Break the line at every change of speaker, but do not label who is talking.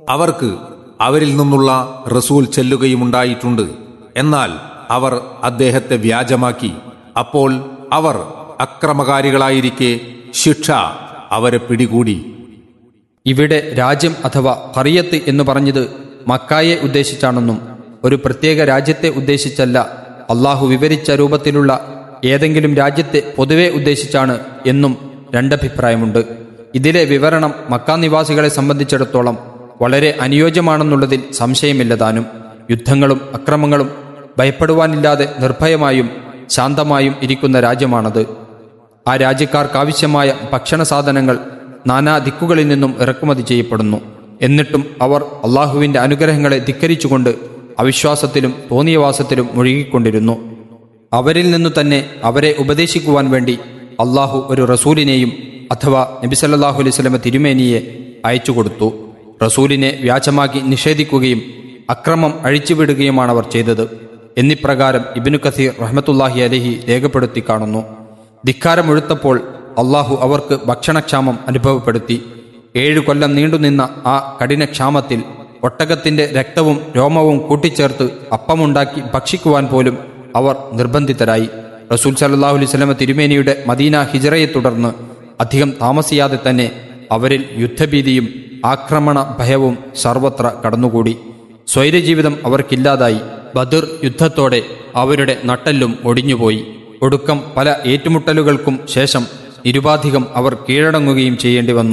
അവർക്ക് അവരിൽ നിന്നുള്ള റസൂൽ ചെല്ലുകയുമുണ്ടായിട്ടുണ്ട് എന്നാൽ അവർ അദ്ദേഹത്തെ വ്യാജമാക്കി അപ്പോൾ അവർ അക്രമകാരികളായിരിക്കെ ശിക്ഷ അവരെ പിടികൂടി
ഇവിടെ രാജ്യം അഥവാ ഖറിയത്ത് എന്ന് പറഞ്ഞത് മക്കായെ ഉദ്ദേശിച്ചാണെന്നും ഒരു പ്രത്യേക രാജ്യത്തെ ഉദ്ദേശിച്ചല്ല അള്ളാഹു വിവരിച്ച രൂപത്തിലുള്ള ഏതെങ്കിലും രാജ്യത്തെ പൊതുവെ ഉദ്ദേശിച്ചാണ് എന്നും രണ്ടഭിപ്രായമുണ്ട് ഇതിലെ വിവരണം മക്കാ നിവാസികളെ സംബന്ധിച്ചിടത്തോളം വളരെ അനുയോജ്യമാണെന്നുള്ളതിൽ സംശയമില്ലതാനും യുദ്ധങ്ങളും അക്രമങ്ങളും ഭയപ്പെടുവാനില്ലാതെ നിർഭയമായും ശാന്തമായും ഇരിക്കുന്ന രാജ്യമാണത് ആ രാജ്യക്കാർക്കാവശ്യമായ ഭക്ഷണ സാധനങ്ങൾ നാനാ ദിക്കുകളിൽ നിന്നും ഇറക്കുമതി ചെയ്യപ്പെടുന്നു എന്നിട്ടും അവർ അള്ളാഹുവിന്റെ അനുഗ്രഹങ്ങളെ ധിക്കരിച്ചുകൊണ്ട് അവിശ്വാസത്തിലും തോന്നിയവാസത്തിലും മുഴുകിക്കൊണ്ടിരുന്നു അവരിൽ നിന്നു തന്നെ അവരെ ഉപദേശിക്കുവാൻ വേണ്ടി അള്ളാഹു ഒരു റസൂലിനെയും അഥവാ നബി സല്ലല്ലാഹു അലൈഹി സ്വലമ തിരുമേനിയെ അയച്ചുകൊടുത്തു റസൂലിനെ വ്യാജമാക്കി നിഷേധിക്കുകയും അക്രമം അഴിച്ചുവിടുകയുമാണ് അവർ ചെയ്തത് എന്നിപ്രകാരം ഇബിനു കസീർ റഹ്മത്തുല്ലാഹി അലഹി രേഖപ്പെടുത്തി കാണുന്നു ധിക്കാരമൊഴുത്തപ്പോൾ അള്ളാഹു അവർക്ക് ഭക്ഷണക്ഷാമം അനുഭവപ്പെടുത്തി ഏഴു കൊല്ലം നീണ്ടുനിന്ന ആ കഠിനക്ഷാമത്തിൽ ഒട്ടകത്തിന്റെ രക്തവും രോമവും കൂട്ടിച്ചേർത്ത് അപ്പമുണ്ടാക്കി ഭക്ഷിക്കുവാൻ പോലും അവർ നിർബന്ധിതരായി റസൂൽ സല്ലാഹു അലൈഹി സ്വലമ തിരുമേനിയുടെ മദീന ഹിജറയെ തുടർന്ന് അധികം താമസിയാതെ തന്നെ അവരിൽ യുദ്ധഭീതിയും ആക്രമണ ഭയവും സർവത്ര കടന്നുകൂടി സ്വൈരജീവിതം അവർക്കില്ലാതായി ബദർ യുദ്ധത്തോടെ അവരുടെ നട്ടെല്ലും ഒടിഞ്ഞുപോയി ഒടുക്കം പല ഏറ്റുമുട്ടലുകൾക്കും ശേഷം നിരുപാധികം അവർ കീഴടങ്ങുകയും ചെയ്യേണ്ടി വന്നു